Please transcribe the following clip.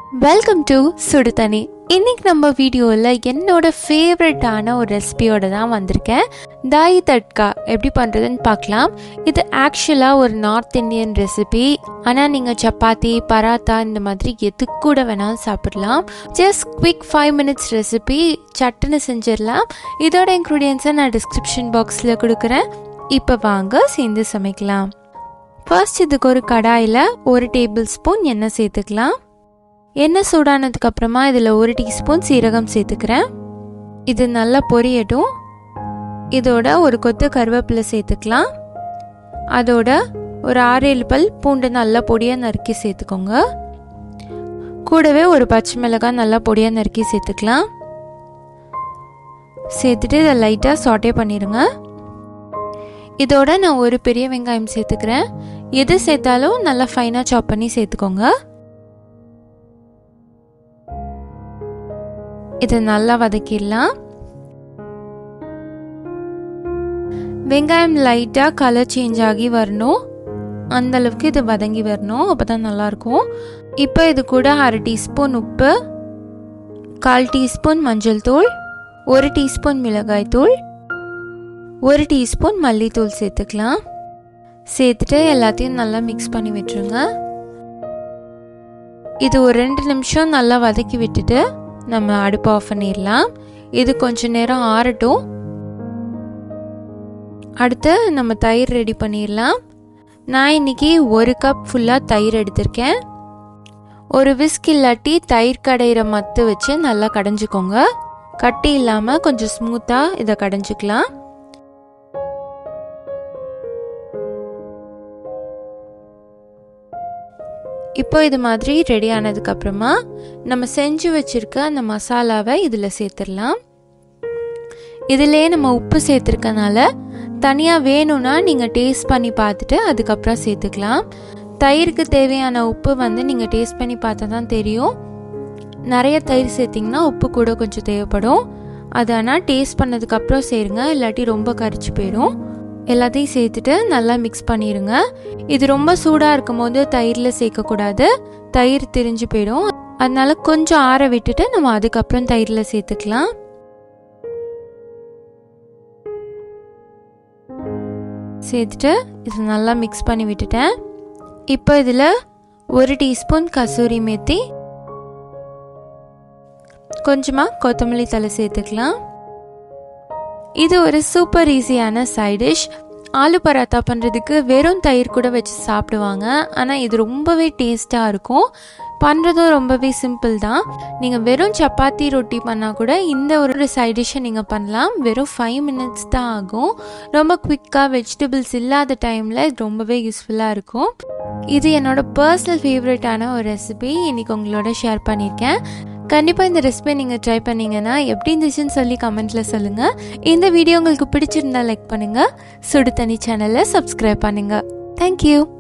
welcome to சுடுதனி இன்னைக்கு நம்ம வீடியோவில் என்னோட ஃபேவரட்டான ஒரு ரெசிபியோட தான் வந்திருக்கேன் தாய் தட்கா எப்படி பண்ணுறதுன்னு பார்க்கலாம் இது ஆக்சுவலாக ஒரு நார்த் இந்தியன் ரெசிபி ஆனால் நீங்கள் சப்பாத்தி பராத்தா இந்த மாதிரி எது கூட வேணாலும் சாப்பிடலாம் just quick five minutes recipe சட்டுன்னு செஞ்சிடலாம் இதோட இன்க்ரீடியன்ஸை நான் டிஸ்கிரிப்ஷன் பாக்ஸில் கொடுக்குறேன் இப்போ வாங்க சேர்ந்து சமைக்கலாம் ஃபர்ஸ்ட் இதுக்கு ஒரு கடாயில் ஒரு டேபிள் ஸ்பூன் எண்ணெய் சேர்த்துக்கலாம் எண்ணெய் சூடானதுக்கு அப்புறமா இதில் ஒரு டீஸ்பூன் சீரகம் சேர்த்துக்கிறேன் இது நல்லா பொரியட்டும் இதோட ஒரு கொத்து கருவேப்பிலை சேர்த்துக்கலாம் அதோட ஒரு ஆறு ஏழு பல் பூண்டு நல்லா பொடியாக நறுக்கி சேர்த்துக்கோங்க கூடவே ஒரு பச்சை மிளகாய் நல்லா பொடியாக நறுக்கி சேர்த்துக்கலாம் சேர்த்துட்டு இதை லைட்டாக சாட்டே பண்ணிடுங்க இதோட நான் ஒரு பெரிய வெங்காயம் சேர்த்துக்கிறேன் எது சேர்த்தாலும் நல்லா ஃபைனாக சாப் பண்ணி சேர்த்துக்கோங்க இதை நல்லா வதக்கிடலாம் வெங்காயம் லைட்டாக கலர் சேஞ்ச் ஆகி வரணும் அந்த அளவுக்கு இது வதங்கி வரணும் அப்போ தான் நல்லாயிருக்கும் இப்போ இது கூட அரை டீஸ்பூன் உப்பு கால் டீஸ்பூன் மஞ்சள் தூள் ஒரு டீஸ்பூன் மிளகாய் தூள் ஒரு டீஸ்பூன் மல்லித்தூள் சேர்த்துக்கலாம் சேர்த்துட்டு எல்லாத்தையும் நல்லா மிக்ஸ் பண்ணி விட்டுருங்க இது ஒரு ரெண்டு நிமிஷம் நல்லா வதக்கி விட்டுட்டு நம்ம அடுப்பு ஆஃப் பண்ணிடலாம் இது கொஞ்ச நேரம் ஆறட்டும் அடுத்து நம்ம தயிர் ரெடி பண்ணிடலாம் நான் இன்னைக்கு ஒரு கப் ஃபுல்லாக தயிர் எடுத்திருக்கேன் ஒரு விஸ்க் இல்லாட்டி தயிர் கடையிற மத்து வச்சு நல்லா கடைஞ்சிக்கோங்க கட்டி இல்லாமல் கொஞ்சம் ஸ்மூத்தாக இதை கடைஞ்சிக்கலாம் இப்போ இது மாதிரி ரெடி ஆனதுக்கப்புறமா நம்ம செஞ்சு வச்சுருக்க அந்த மசாலாவை இதில் சேர்த்துடலாம் இதிலே நம்ம உப்பு சேர்த்துருக்கனால தனியாக வேணும்னா நீங்கள் டேஸ்ட் பண்ணி பார்த்துட்டு அதுக்கப்புறம் சேர்த்துக்கலாம் தயிருக்கு தேவையான உப்பு வந்து நீங்கள் டேஸ்ட் பண்ணி பார்த்தா தான் தெரியும் நிறைய தயிர் சேர்த்திங்கன்னா உப்பு கூட கொஞ்சம் தேவைப்படும் அது ஆனால் டேஸ்ட் பண்ணதுக்கப்புறம் சேருங்க இல்லாட்டி ரொம்ப கரிச்சு போயிடும் எல்லாத்தையும் சேர்த்துட்டு நல்லா மிக்ஸ் பண்ணிடுங்க இது ரொம்ப சூடாக இருக்கும் போது தயிரில் சேர்க்கக்கூடாது தயிர் திரிஞ்சு போயிடும் அதனால கொஞ்சம் ஆற விட்டுட்டு நம்ம அதுக்கப்புறம் தயிரில் சேர்த்துக்கலாம் சேர்த்துட்டு இது நல்லா மிக்ஸ் பண்ணி விட்டுட்டேன் இப்போ இதில் ஒரு டீஸ்பூன் கசூரி மேத்தி கொஞ்சமாக கொத்தமல்லி தலை சேர்த்துக்கலாம் இது ஒரு சூப்பர் ஈஸியான சைட் டிஷ் ஆலு பராத்தா பண்ணுறதுக்கு வெறும் தயிர் கூட வச்சு சாப்பிடுவாங்க ஆனால் இது ரொம்பவே டேஸ்ட்டாக இருக்கும் பண்ணுறதும் ரொம்பவே சிம்பிள் தான் நீங்கள் வெறும் சப்பாத்தி ரொட்டி பண்ணால் கூட இந்த ஒரு சைட் டிஷ்ஷை நீங்கள் பண்ணலாம் வெறும் ஃபைவ் மினிட்ஸ் தான் ஆகும் ரொம்ப குவிக்காக வெஜிடபிள்ஸ் இல்லாத டைமில் இது ரொம்பவே யூஸ்ஃபுல்லாக இருக்கும் இது என்னோட பர்சனல் ஃபேவரட்டான ஒரு ரெசிபி இன்றைக்கி உங்களோட ஷேர் பண்ணியிருக்கேன் கண்டிப்பாக இந்த ரெசிபி நீங்கள் ட்ரை பண்ணீங்கன்னா எப்படி இருந்துச்சுன்னு சொல்லி கமெண்ட்டில் சொல்லுங்கள் இந்த வீடியோ உங்களுக்கு பிடிச்சிருந்தா லைக் பண்ணுங்கள் சுடு தனி சேனலை சப்ஸ்கிரைப் பண்ணுங்கள் தேங்க்யூ